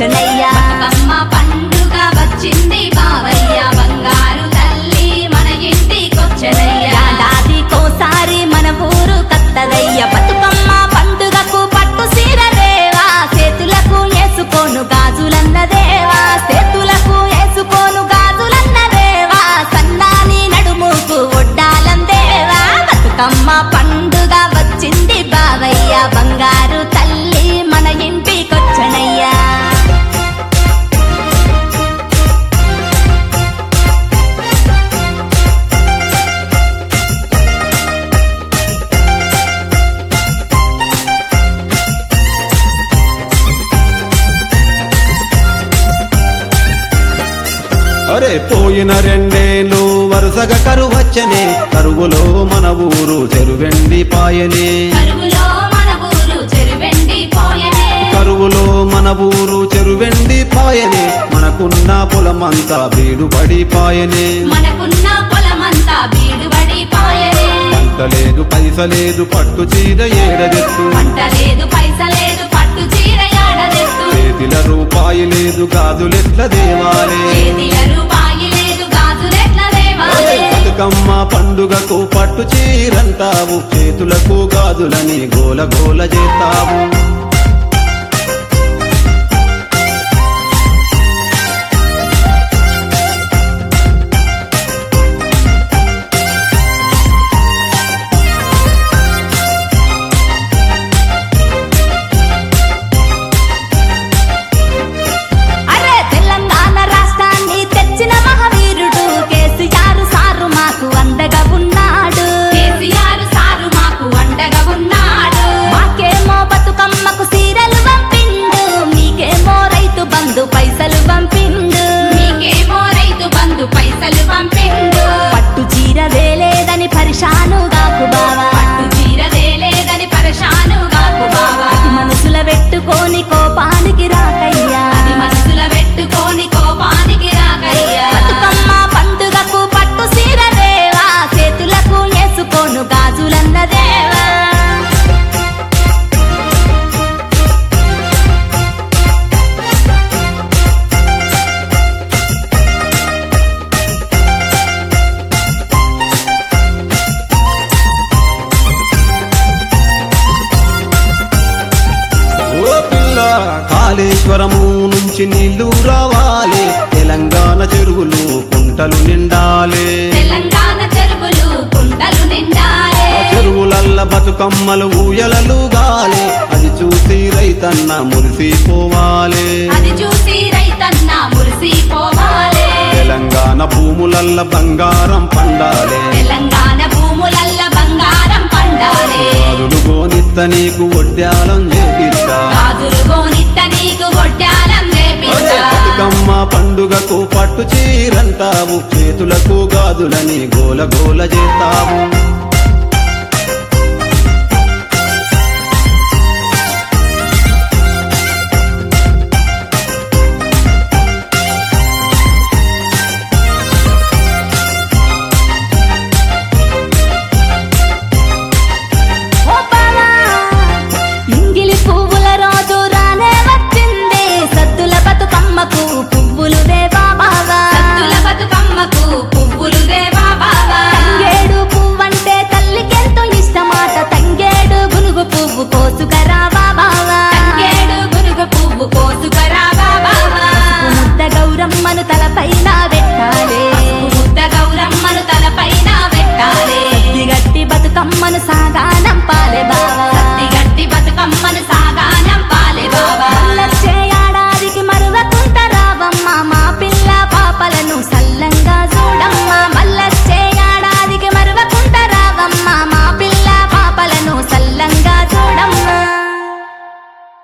కొచ్చనయ్యా బతుకమ్మ పండుగ వచ్చింది బావయ్య బంగారు తల్లి మన ఇంటికొచ్చనయ్యా ఏడాదికోసారి మన ఊరు కత్తదయ్య బతుకమ్మ పండుగకు పట్టు సీరదేవా చేతులకు వేసుకోను గాజులన్నదేవా చేతులకు వేసుకోను గాజులన్నదేవా సన్నాని నడుముకు ఒడ్డాలందేవా బతుకమ్మ పండుగ వచ్చింది బావయ్య బంగారు తల్లి మన ఇంటికొచ్చనయ్యా అరే పోయిన రెండేళ్ళు వరుసగా కరువచ్చనే కరువులో మన ఊరు చెరువెండి పాయనే కరువులో మన ఊరు చెరువెండి పోయనే కరువులో మన ఊరు చెరువెండి పాయనే మనకున్న పొలమంతా బీడుబడి పాయనే మనకున్న పొలమంతా బీడుబడి పాయనే పంట లేదు పైస లేదు పట్టు చీర ఏడదెత్తు పంట లేదు పైస లేదు పట్టు చీర యాడదెత్తు చేతిల రూపాయి లేదు గాజులెట్ల దేవాలే చేతిల రూపాయి లేదు గాజులెట్ల దేవాలి బతుకమ్మ పండుగకు పట్టు చీరంటావు చేతులకు గాజులని గోల గోల చేస్తావు అరే తెలంగాణ రాష్ట్రాన్ని తెచ్చిన మహావీరుడు కేసీఆర్ సారు మాకు అండగా ఉన్నాడు కేసీఆర్ సారు మాకు అండగా ఉన్నాడు మాకేమో బతుకమ్మకు సీరలు పంపిండు మీకేమో రైతు బంధు పైసలు పంపిండు మీకేమో రైతు బంధు పైసలు పంపిండు పట్టు చీర వేలేదని పరిశాను గాకు బావా పట్టు చీర లేదని పరశాను కాకు బావా అతి మనసుల పెట్టుకొని కోపానికి రాకయ్యా అది మనసుల పెట్టుకొని కోపానికి రాకయ్యా బతుకమ్మ పండుగకు పట్టు సీర దేవా చేతులకు వేసుకోను గాజులన్న దేవా ఓ పిల్ల కాళేశ్వరము నుంచి నీళ్లు రావాలి తెలంగాణ చెరువులు కుంటలు నిండాలి తెలంగాణ చెరువులు కుండలు నిండాలే చెరువులల్ల బతుకమ్మలు ఊయలలు గాలి అది చూసి రైతన్న మురిసిపోవాలి అది చూసి రైతన్న మురిసిపోవాలే తెలంగాణ భూములల్ల బంగారం పండాలి తెలంగాణ భూములల్ల బంగారం పండాలే గాజులు గోనిత్త నీకు ఒడ్డాలం చేపిస్తా గాజులు గోనిత్త నీకు ఒడ్డాలం రేపిస్తా బతుకమ్మ పండుగకు పట్టు చీరంటావు చేతులకు గాజులని గోల గోల చేస్తావు ఓ బావా ఇంగిలి పువ్వుల రోజు రానే వచ్చింది సద్దుల బతుకమ్మకు పువ్వులు దేవా బావా సద్దుల బతుకమ్మకు పువ్వులు దేవా బావా తంగేడు పువ్వంటే తల్లికెంతో ఇష్టమాట తంగేడు గునుగు పువ్వు కోసుకరావా బావా తంగేడు గునుగు పువ్వు కోసుకరావా బావా ముద్ద గౌరమ్మను తలపైన